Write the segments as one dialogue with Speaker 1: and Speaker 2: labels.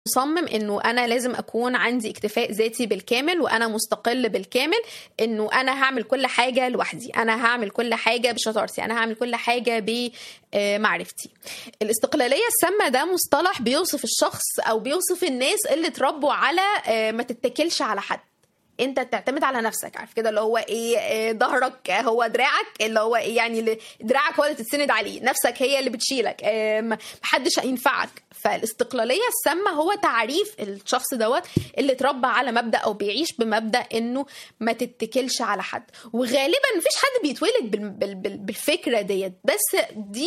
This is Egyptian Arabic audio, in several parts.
Speaker 1: مصمم انه انا لازم اكون عندي اكتفاء ذاتي بالكامل وانا مستقل بالكامل انه انا هعمل كل حاجه لوحدي انا هعمل كل حاجه بشطارتي انا هعمل كل حاجه بمعرفتي الاستقلاليه السامه ده مصطلح بيوصف الشخص او بيوصف الناس اللي اتربوا على ما تتكلش على حد انت تعتمد على نفسك عارف كده اللي هو ايه ظهرك هو دراعك اللي هو ايه يعني دراعك هو اللي تتسند عليه نفسك هي اللي بتشيلك محدش هينفعك فالاستقلاليه السامه هو تعريف الشخص دوت اللي اتربى على مبدا او بيعيش بمبدا انه ما تتكلش على حد وغالبا مفيش حد بيتولد بالفكره ديت بس دي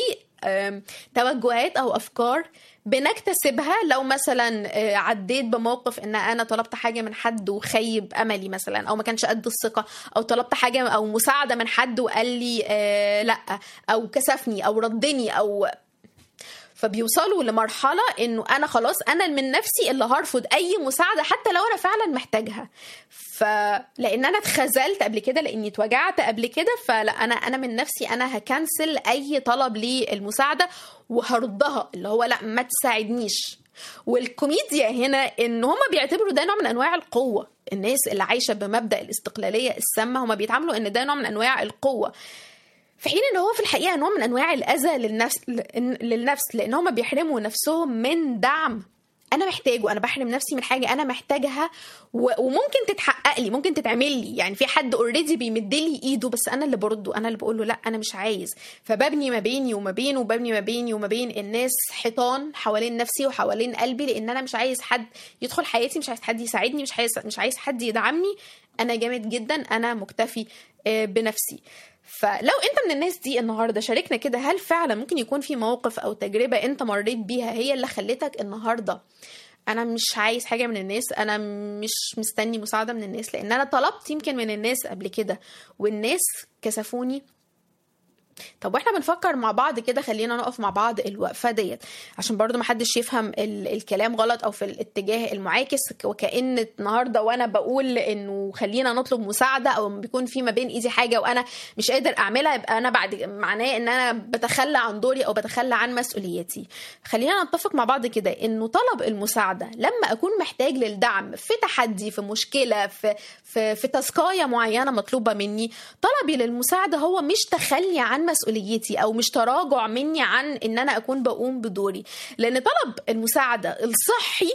Speaker 1: توجهات او افكار بنكتسبها لو مثلا عديت بموقف ان انا طلبت حاجه من حد وخيب املي مثلا او ما كانش قد الثقه او طلبت حاجه او مساعده من حد وقال لي لا او كسفني او ردني او فبيوصلوا لمرحلة انه انا خلاص انا من نفسي اللي هرفض اي مساعدة حتى لو انا فعلا محتاجها فلان انا اتخذلت قبل كده لاني اتوجعت قبل كده فلا انا انا من نفسي انا هكنسل اي طلب للمساعدة وهردها اللي هو لا ما تساعدنيش والكوميديا هنا ان هم بيعتبروا ده نوع من انواع القوه الناس اللي عايشه بمبدا الاستقلاليه السامه هم بيتعاملوا ان ده نوع من انواع القوه في حين ان هو في الحقيقه نوع من انواع الاذى للنفس للنفس لان هم بيحرموا نفسهم من دعم انا محتاجه انا بحرم نفسي من حاجه انا محتاجها وممكن تتحقق لي ممكن تتعمل لي يعني في حد اوريدي بيمد لي ايده بس انا اللي برده انا اللي بقول له لا انا مش عايز فببني ما بيني وما بينه وببني ما بيني وما بين الناس حيطان حوالين نفسي وحوالين قلبي لان انا مش عايز حد يدخل حياتي مش عايز حد يساعدني مش عايز مش عايز حد يدعمني انا جامد جدا انا مكتفي بنفسي فلو انت من الناس دي النهارده شاركنا كده هل فعلا ممكن يكون في موقف او تجربه انت مريت بيها هي اللي خلتك النهارده انا مش عايز حاجه من الناس انا مش مستني مساعده من الناس لان انا طلبت يمكن من الناس قبل كده والناس كسفوني طب واحنا بنفكر مع بعض كده خلينا نقف مع بعض الوقفه ديت عشان برضو ما حدش يفهم ال- الكلام غلط او في الاتجاه المعاكس وكأن النهارده وانا بقول انه خلينا نطلب مساعده او بيكون في ما بين ايدي حاجه وانا مش قادر اعملها يبقى انا بعد معناه ان انا بتخلى عن دوري او بتخلى عن مسؤوليتي خلينا نتفق مع بعض كده انه طلب المساعده لما اكون محتاج للدعم في تحدي في مشكله في في في تاسكايه معينه مطلوبه مني طلبي للمساعده هو مش تخلي عن مسؤوليتي او مش تراجع مني عن ان انا اكون بقوم بدوري لان طلب المساعده الصحي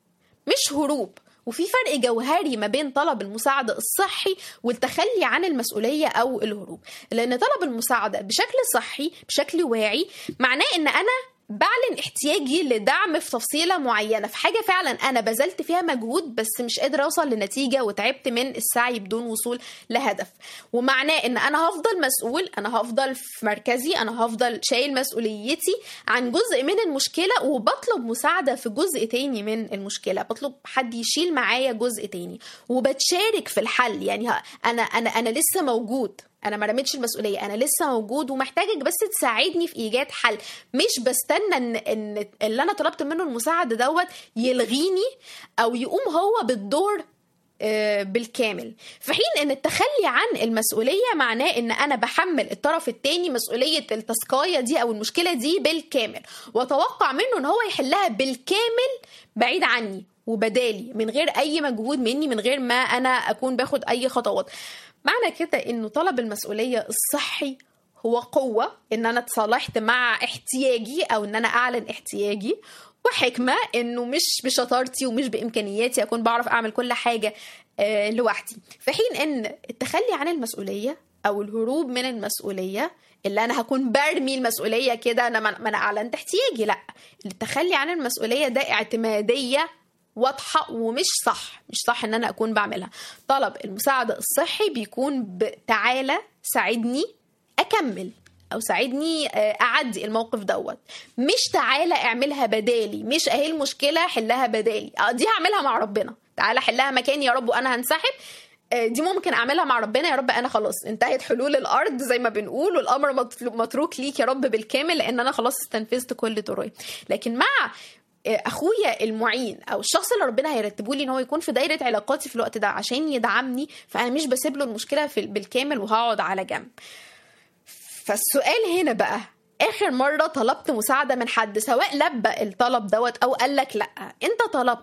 Speaker 1: مش هروب وفي فرق جوهري ما بين طلب المساعدة الصحي والتخلي عن المسؤولية أو الهروب لأن طلب المساعدة بشكل صحي بشكل واعي معناه إن أنا بعلن احتياجي لدعم في تفصيلة معينة في حاجة فعلا أنا بذلت فيها مجهود بس مش قادرة أوصل لنتيجة وتعبت من السعي بدون وصول لهدف ومعناه إن أنا هفضل مسؤول أنا هفضل في مركزي أنا هفضل شايل مسؤوليتي عن جزء من المشكلة وبطلب مساعدة في جزء تاني من المشكلة بطلب حد يشيل معايا جزء تاني وبتشارك في الحل يعني أنا أنا أنا لسه موجود انا ما رميتش المسؤوليه انا لسه موجود ومحتاجك بس تساعدني في ايجاد حل مش بستنى ان ان اللي انا طلبت منه المساعده دوت يلغيني او يقوم هو بالدور بالكامل في حين ان التخلي عن المسؤوليه معناه ان انا بحمل الطرف التاني مسؤوليه التسكايه دي او المشكله دي بالكامل واتوقع منه ان هو يحلها بالكامل بعيد عني وبدالي من غير اي مجهود مني من غير ما انا اكون باخد اي خطوات معنى كده انه طلب المسؤوليه الصحي هو قوه ان انا اتصالحت مع احتياجي او ان انا اعلن احتياجي وحكمه انه مش بشطارتي ومش بامكانياتي اكون بعرف اعمل كل حاجه آه لوحدي في حين ان التخلي عن المسؤوليه او الهروب من المسؤوليه اللي انا هكون برمي المسؤوليه كده انا ما انا اعلنت احتياجي لا التخلي عن المسؤوليه ده اعتماديه واضحه ومش صح مش صح ان انا اكون بعملها طلب المساعده الصحي بيكون تعالى ساعدني اكمل او ساعدني اعدي الموقف دوت مش تعالى اعملها بدالي مش اهي المشكله حلها بدالي دي هعملها مع ربنا تعالى حلها مكاني يا رب وانا هنسحب دي ممكن اعملها مع ربنا يا رب انا خلاص انتهت حلول الارض زي ما بنقول والامر متروك ليك يا رب بالكامل لان انا خلاص استنفذت كل طرقي لكن مع اخويا المعين او الشخص اللي ربنا هيرتبه لي ان هو يكون في دايره علاقاتي في الوقت ده عشان يدعمني فانا مش بسيب له المشكله في بالكامل وهقعد على جنب فالسؤال هنا بقى اخر مره طلبت مساعده من حد سواء لبى الطلب دوت او قال لك لا انت طلبت